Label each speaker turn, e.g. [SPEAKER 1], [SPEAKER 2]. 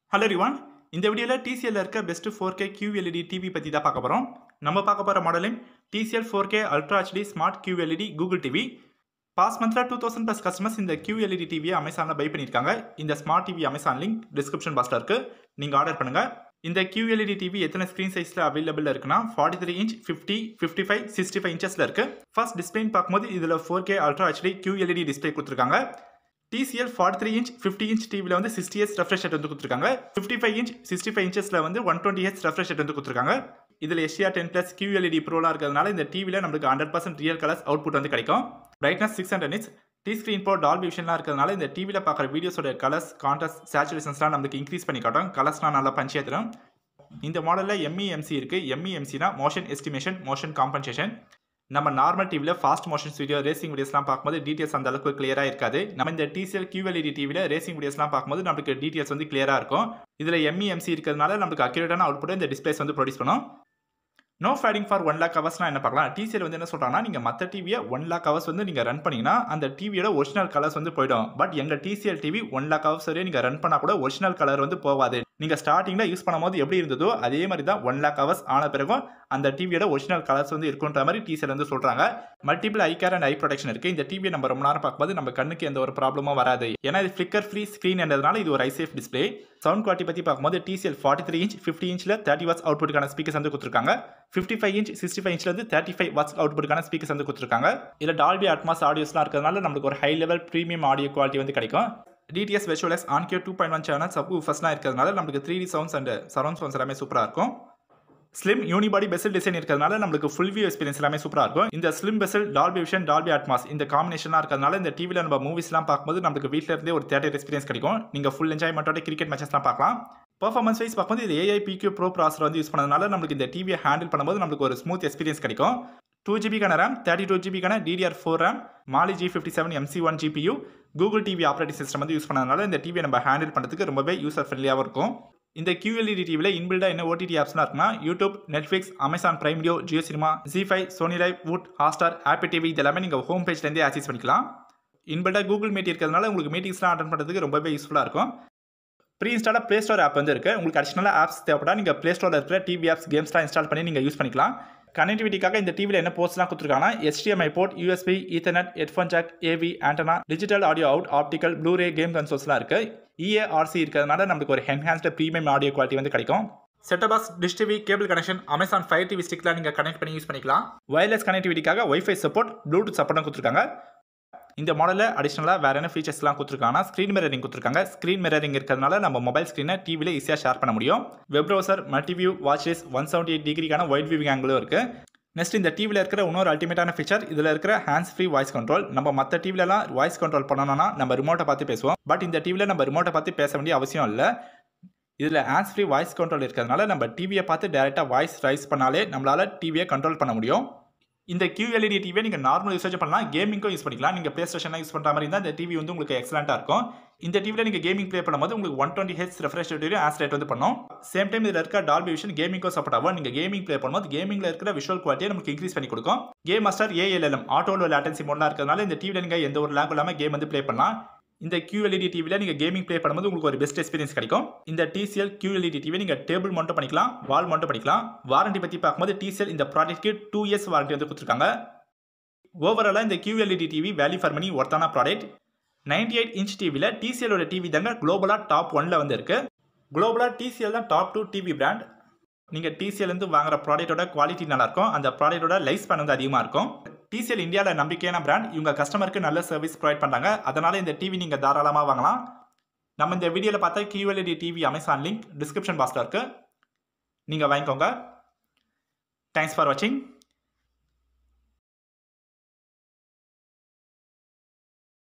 [SPEAKER 1] hello ரிவான் இந்த வீடியோவில் டிசிஎல்ல இருக்க best four K QLED TV பற்றி தான் பார்க்க போகிறோம் நம்ம பார்க்க போகிற மாடலின் TCL four K ultra HD smart QLED Google TV past மந்த்தில் டூ தௌசண்ட் ப்ளஸ் கஸ்டமர்ஸ் இந்த QLED டிவியை அமேசானில் பை பண்ணியிருக்காங்க இந்த smart TV Amazon link description பாக்ஸில் இருக்குது நீங்கள் ஆர்டர் பண்ணுங்கள் இந்த QLED டிவி எத்தனை ஸ்க்ரீன் சைஸில் அவைலபிள் இருக்குன்னா forty three inch fifty fifty five sixty five இன்ச்சஸில் இருக்குது ஃபர்ஸ்ட் டிஸ்பிளேன்னு பார்க்கும்போது இதில் four K ultra HD QLED display கொடுத்துருக்காங்க TCL forty three inch fifty inch டிவியில் வந்து சிக்ஸ்டி எஸ் ரெஃப்ரெஷ் ரேட் வந்து கொடுத்துருக்காங்க fifty five inch sixty five இன்ச்சஸில் வந்து one twenty Hz refresh rate வந்து கொடுத்துருக்காங்க இதில் எஸ்டிஆர் டென் ப்ளஸ் QLED ப்ரோலாம் இருக்கிறதுனால இந்த டிவியில் நம்மளுக்கு hundred percent real colours output வந்து கிடைக்கும் பிரைட்னஸ் சிக்ஸ் ஹண்ட்ரட் இன்ச் டி ஸ்க்ரீன் ப்ரோ டால் விஷன்லாம் இருக்கிறதுனால இந்த டிவியில் பார்க்குற வீடியோஸோட கலர்ஸ் கான்ட்ராஸ்ட் சேச்சுரேஷன்ஸ்லாம் நம்மளுக்கு இன்க்ரீஸ் பண்ணி காட்டும் கலர்ஸ்லாம் நல்லா பஞ்சியாக தரும் இந்த மாடலில் எம்இஎம்சி இருக்குது எம்இஎம்சினா மோஷன் எஸ்டிமேஷன் மோஷன் காம்பன்சேஷன் நம்ம நார்மல் டிவியில் ஃபாஸ்ட் மோஷன்ஸ் வீடியோ ரேசிங் வீடியோஸ்லாம் பார்க்கும்போது டீட்டெயில்ஸ் அந்த அளவுக்கு கிளியராக இருக்காது நம்ம இந்த டிசிஎல் QLED டிவியில் ரேசிங் வீடியோஸ்லாம் பார்க்கும்போது நமக்கு டீட்டெயில்ஸ் வந்து கிளியராக இருக்கும் இதில் எம்இஎம்சி இருக்கிறதுனால நமக்கு அக்யூரேட்டான அவுட்புட் இந்த டிஸ்பிளேஸ் வந்து ப்ரொடியூஸ் பண்ணும் no fading for one lakh ஹவர்ஸ்னா என்ன பார்க்கலாம் டிசிஎல் வந்து என்ன சொல்கிறாங்கன்னா நீங்கள் மற்ற டிவியை ஒன் லேக் ஹவர்ஸ் வந்து நீங்கள் ரன் பண்ணீங்கன்னா அந்த டிவியோட ஒரிஜினல் கலர்ஸ் வந்து போயிடும் பட் எங்கள் TCL TV one lakh hours வரையும் நீங்கள் ரன் பண்ணால் கூட ஒரிஜினல் கலர் வந்து போகாது நீங்கள் ஸ்டார்டிங்கில் யூஸ் பண்ணும்போது எப்படி இருந்ததோ அதே மாதிரி தான் ஒன் லேக் ஹவர்ஸ் ஆன பிறகும் அந்த டிவியோட ஒரிஜினல் கலர்ஸ் வந்து இருக்குன்ற மாதிரி டிசிஎல் வந்து சொல்கிறாங்க multiple eye care and eye protection இருக்குது இந்த டிவியை நம்ம ரொம்ப நேரம் பார்க்கும்போது நம்ம கண்ணுக்கு எந்த ஒரு ப்ராப்ளமும் வராது ஏன்னா இது ஃப்ளிக்கர் ஃப்ரீ ஸ்க்ரீன் என்றதுனால இது ஒரு eye safe display sound quality பற்றி பார்க்கும்போது TCL forty three inch fifty இன்ச்சில் தேர்ட்டி வாட்ஸ் அவுட்புட்டுக்கான ஸ்பீக்கர்ஸ் வந்து கொடுத்துருக்காங்க fifty five inch sixty five இன்ச்சில் வந்து தேர்ட்டி ஃபைவ் வாட்ஸ் அவுட்புட்டுக்கான ஸ்பீக்கர்ஸ் வந்து கொடுத்துருக்காங்க இதில் டால்பி அட்மாஸ் ஆடியோஸ்லாம் இருக்கிறதுனால நம்மளுக்கு ஒரு high level premium audio quality வந்து கிடைக்கும் டிடிஎஸ் வெச்சுவலஸ் Onkyo two point one channel sub ஃபஸ்ட்லாம் இருக்கிறதுனால நம்மளுக்கு three D sounds and surround sounds எல்லாமே சூப்பராக இருக்கும் ஸ்லிம் யூனிபாடி பெசல் டிசைன் இருக்கிறதுனால நம்மளுக்கு ஃபுல் வியூ எக்ஸ்பீரியன்ஸ் எல்லாமே சூப்பராக இருக்கும் இந்த slim bezel Dolby Vision Dolby Atmos இந்த காம்பினேஷனாக இருக்கிறதுனால இந்த டிவியில் நம்ம மூவிஸ்லாம் பார்க்கும்போது நம்மளுக்கு வீட்டில் இருந்தே ஒரு தேட்டர் எக்ஸ்பீரியன்ஸ் கிடைக்கும் நீங்கள் ஃபுல் என்ஜாய்மெண்ட்டோட கிரிக்கெட் மேட்சஸ்லாம் பார்க்கலாம் பர்ஃபார்மன்ஸ் வைஸ் பார்க்கும்போது இது ஏஐ பிக்யூ ப்ரோ ப்ராசர் வந்து யூஸ் பண்ணதுனால நம்மளுக்கு இந்த டிவியை ஹேண்டில் பண்ணும்போது நம்மளுக்கு ஒரு ஸ்மூத் எக்ஸ்பீரியன்ஸ் கிடைக்கும் டூ ஜிபிக்கான ரேம் தேர்ட்டி டூ ஜிபிக்கான DDR four RAM Mali G fifty seven MC one GPU Google TV operating system வந்து யூஸ் பண்ணதுனால இந்த டிவியை நம்ம ஹேண்டில் பண்ணுறதுக்கு ரொம்பவே யூசர் ஃப்ரெண்ட்லியாகவும் இருக்கும் இந்த QLED டிவியில் இன்பில்டாக என்ன ஓடிடி ஆப்ஸ்லாம் இருக்குன்னா YouTube Netflix Amazon Prime Video Jio cinema Zee five Sony Liv Voot Hotstar Apple TV இதெல்லாமே நீங்கள் ஹோம் பேஜ்லேருந்தே ஆக்சஸ் பண்ணிக்கலாம் இன்பில்டாக கூகுள் மீட் இருக்கிறதுனால உங்களுக்கு மீட்டிங்ஸ்லாம் அட்டன் பண்ணுறதுக்கு ரொம்பவே யூஸ்ஃபுல்லாக இருக்கும் ப்ரீ இன்ஸ்டாலாக ப்ளே ஸ்டோர் ஆப் வந்து இருக்குது உங்களுக்கு அடிஷனலாக ஆப்ஸ் தேவைப்பட்டா நீங்கள் ப்ளே ஸ்டோரில் இருக்கிற டிவி ஆப்ஸ் கேம்ஸ்லாம் இன்ஸ்டால் பண்ணி நீங்கள் யூஸ் பண்ணிக்கலாம் கனெக்டிவிட்டிக்காக இந்த டிவியில் என்ன போர்ட்ஸ்லாம் கொடுத்துருக்காங்கன்னா HDMI port USB Ethernet headphone jack AV antenna digital audio out optical blu ray game கன்சோல்ஸ்லாம் இருக்குது இஏஆர்சி இருக்கிறதுனால நமக்கு ஒரு என்ஹான்ஸ்டு ப்ரீமியம் ஆடியோ குவாலிட்டி வந்து கிடைக்கும் set top box dish TV cable connection Amazon Fire TV ஸ்டிக்லாம் நீங்கள் கனெக்ட் பண்ணி யூஸ் பண்ணிக்கலாம் வயர்லெஸ் கனெக்டிவிட்டிக்காக ஒய்ஃபை சப்போர்ட் ப்ளூடூத் சப்போர்ட்டும் கொடுத்துருக்காங்க இந்த மாடலில் அடிஷனலாக வேறு என்ன ஃபீச்சர்ஸ்லாம் கொடுத்துருக்காங்கன்னா ஸ்க்ரீன் மிரரிங் கொடுத்துருக்காங்க ஸ்க்ரீன் மிரரிங் இருக்கிறதுனால நம்ம மொபைல் ஸ்க்ரீனை டிவியில் ஈஸியாக ஷேர் பண்ண முடியும் web browser multiview watches one seventy eight டிகிரிக்கான ஒயிட் வியூவிங் ஆங்கிளும் இருக்குது நெக்ஸ்ட் இந்த டிவியில் இருக்கிற இன்னொரு அல்டிமேட்டான ஃபீச்சர் இதில் இருக்கிற ஹேண்ட்ஸ் ஃப்ரீ வாய்ஸ் கண்ட்ரோல் நம்ம மற்ற டிவிலலாம் வாய்ஸ் கண்ட்ரோல் பண்ணணும்னா நம்ம ரிமோட்டை பார்த்து பேசுவோம் பட் இந்த டிவியில் நம்ம ரிமோட்டை பார்த்து பேச வேண்டிய அவசியம் இல்லை இதில் ஹேண்ட்ஸ் ஃப்ரீ வாய்ஸ் கண்ட்ரோல் இருக்கிறதுனால நம்ம டிவியை பார்த்து டேரெக்டாக வாய்ஸ் ரைஸ் பண்ணாலே நம்மளால் டிவியை கண்ட்ரோல் பண்ண முடியும் இந்த QLED டிவியை நீங்கள் நார்மல் யூசேஜ் பண்ணலாம் கேமிங்க்கும் யூஸ் பண்ணிக்கலாம் நீங்கள் ப்ளே ஸ்டேஷனாக யூஸ் பண்ணுற மாதிரி இருந்தால் இந்த டிவி வந்து உங்களுக்கு எக்ஸலண்ட்டாக இருக்கும் இந்த டிவியில் நீங்கள் கேமிங் ப்ளே பண்ணும்போது உங்களுக்கு ஒன் டுவெண்ட்டி ஹெச் ரெஃப்ரெஷ் ரேட்டையும் ஆஸ் ரேட் வந்து பண்ணும் சேம் டைம் இதில் இருக்க டால்பி விஷன் கேமிங்க்கும் சப்போர்ட் ஆகும் நீங்கள் கேமிங் ப்ளே பண்ணும்போது கேமிங்கில் இருக்கிற விஷுவல் குவாலிட்டியை நமக்கு இன்க்ரீஸ் பண்ணி கொடுக்கும் கேம் மாஸ்டர் ஏஎல்எல்எம் ஆட்டோவில் லேட்டன்சி மோட்லாம் இருக்கிறதுனால இந்த டிவியில் நீங்கள் எந்த ஒரு லேக் இல்லாமல் கேம் வந்து ப்ளே பண்ணலாம் இந்த QLED டிவியில் நீங்கள் கேமிங் ப்ளே பண்ணும்போது உங்களுக்கு ஒரு பெஸ்ட் எக்ஸ்பீரியன்ஸ் கிடைக்கும் இந்த TCL QLED டிவி நீங்கள் டேபிள் மட்டும் பண்ணிக்கலாம் வால் மட்டும் பண்ணிக்கலாம் வாரண்டி பற்றி பார்க்கும்போது TCL இந்த ப்ராடக்ட்க்கு டூ இயர்ஸ் வாரண்டி வந்து கொடுத்துருக்காங்க ஓவராலாக இந்த QLED TV value for money ஒர்த்தான ப்ராடக்ட் நைன்டி எயிட் இன்ச் டிவியில் டிசிஎலோட டிவி தாங்க குளோபலாக டாப் ஒனில் வந்து இருக்கு குளோபலாக டிசிஎல் தான் டாப் டூ டிவி பிராண்ட் நீங்கள் டிசிஎல்லேருந்து வாங்குற ப்ராடக்ட்டோட குவாலிட்டி நல்லாயிருக்கும் அந்த ப்ராடக்ட்டோட லைஃப் ஸ்பேன் வந்து அதிகமாக இருக்கும் டிசிஎல் இந்தியாவில் நம்பிக்கையான பிராண்ட் இவங்க கஸ்டமருக்கு நல்ல சர்வீஸ் ப்ரொவைட் பண்ணுறாங்க அதனால் இந்த டிவி நீங்கள் தாராளமாக வாங்கலாம் நம்ம இந்த வீடியோவில் பார்த்தா QLED TV Amazon link description பாக்ஸில் இருக்குது நீங்கள் வாங்கிக்கோங்க தேங்க்ஸ் ஃபார் வாட்சிங்